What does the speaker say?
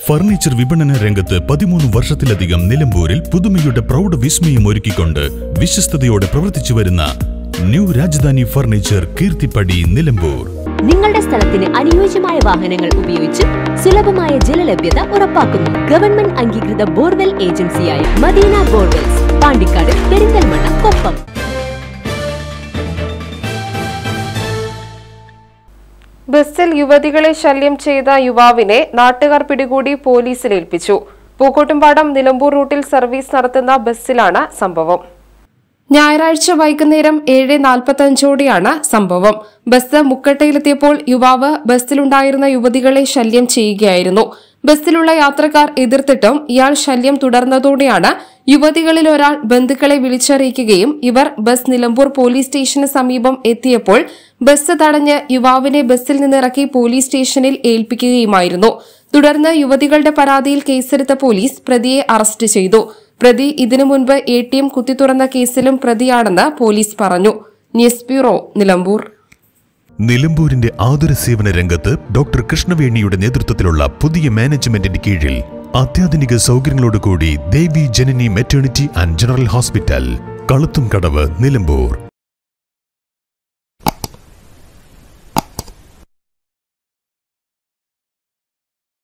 furniture വിപണന രംഗത്ത് പതിമൂന്ന് വർഷത്തിലധികം നിലമ്പൂരിൽ പുതുമയുടെ പ്രൗഢ വിസ്മയം ഒരുക്കിക്കൊണ്ട് വിശ്വസ്തയോടെ പ്രവർത്തിച്ചു വരുന്ന ന്യൂ രാജധാനി ഫർണിച്ചർ കീർത്തിപ്പടി നിലമ്പൂർ നിങ്ങളുടെ സ്ഥലത്തിന് അനുയോജ്യമായ വാഹനങ്ങൾ ഉപയോഗിച്ച് സുലഭമായ ജലലഭ്യത ഉറപ്പാക്കുന്നു ഗവൺമെന്റ് അംഗീകൃത ബോർവെൽ ഏജൻസിയായ മദീന ബോർവെൽസ് പാണ്ടിക്കാട് പെരിന്തൽമണ്ണ കൊപ്പം ബസ്സിൽ യുവതികളെ ശല്യം ചെയ്ത യുവാവിനെ നാട്ടുകാർ പിടികൂടി പോലീസിൽ ഏൽപ്പിച്ചു പൂക്കോട്ടുംപാടം നിലമ്പൂർ റൂട്ടിൽ സർവീസ് നടത്തുന്ന ബസ്സിലാണ് സംഭവം ഞായറാഴ്ച വൈകുന്നേരം ഏഴ് നാൽപ്പത്തഞ്ചോടെയാണ് സംഭവം ബസ് മുക്കട്ടയിലെത്തിയപ്പോൾ യുവാവ് ബസ്സിലുണ്ടായിരുന്ന യുവതികളെ ശല്യം ചെയ്യുകയായിരുന്നു ബസ്സിലുള്ള യാത്രക്കാർ എതിർത്തിട്ടും ഇയാൾ ശല്യം തുടർന്നതോടെയാണ് യുവതികളിൽ ഒരാൾ ബന്ധുക്കളെ വിളിച്ചറിയിക്കുകയും ഇവർ ബസ് നിലമ്പൂർ പോലീസ് സ്റ്റേഷന് സമീപം എത്തിയപ്പോൾ ബസ് തടഞ്ഞ് യുവാവിനെ ബസ്സിൽ നിന്നിറക്കി പോലീസ് സ്റ്റേഷനിൽ ഏൽപ്പിക്കുകയുമായിരുന്നു തുടർന്ന് യുവതികളുടെ പരാതിയിൽ കേസെടുത്ത പോലീസ് പ്രതിയെ അറസ്റ്റ് ചെയ്തു പ്രതി ഇതിനു മുൻപ് എ ടി എം കുത്തിത്തുറന്ന കേസിലും പ്രതിയാണെന്ന് പോലീസ് പറഞ്ഞു ന്യൂസ് ബ്യൂറോ നിലമ്പൂർ നിലമ്പൂരിന്റെ ആതുര സേവന രംഗത്ത് ഡോക്ടർ കൃഷ്ണവേണിയുടെ നേതൃത്വത്തിലുള്ള പുതിയ മാനേജ്മെന്റിന്റെ കീഴിൽ അത്യാധുനിക സൗകര്യങ്ങളോടുകൂടി Devi Janani maternity and general hospital കളുത്തും കടവ് നിലമ്പൂർ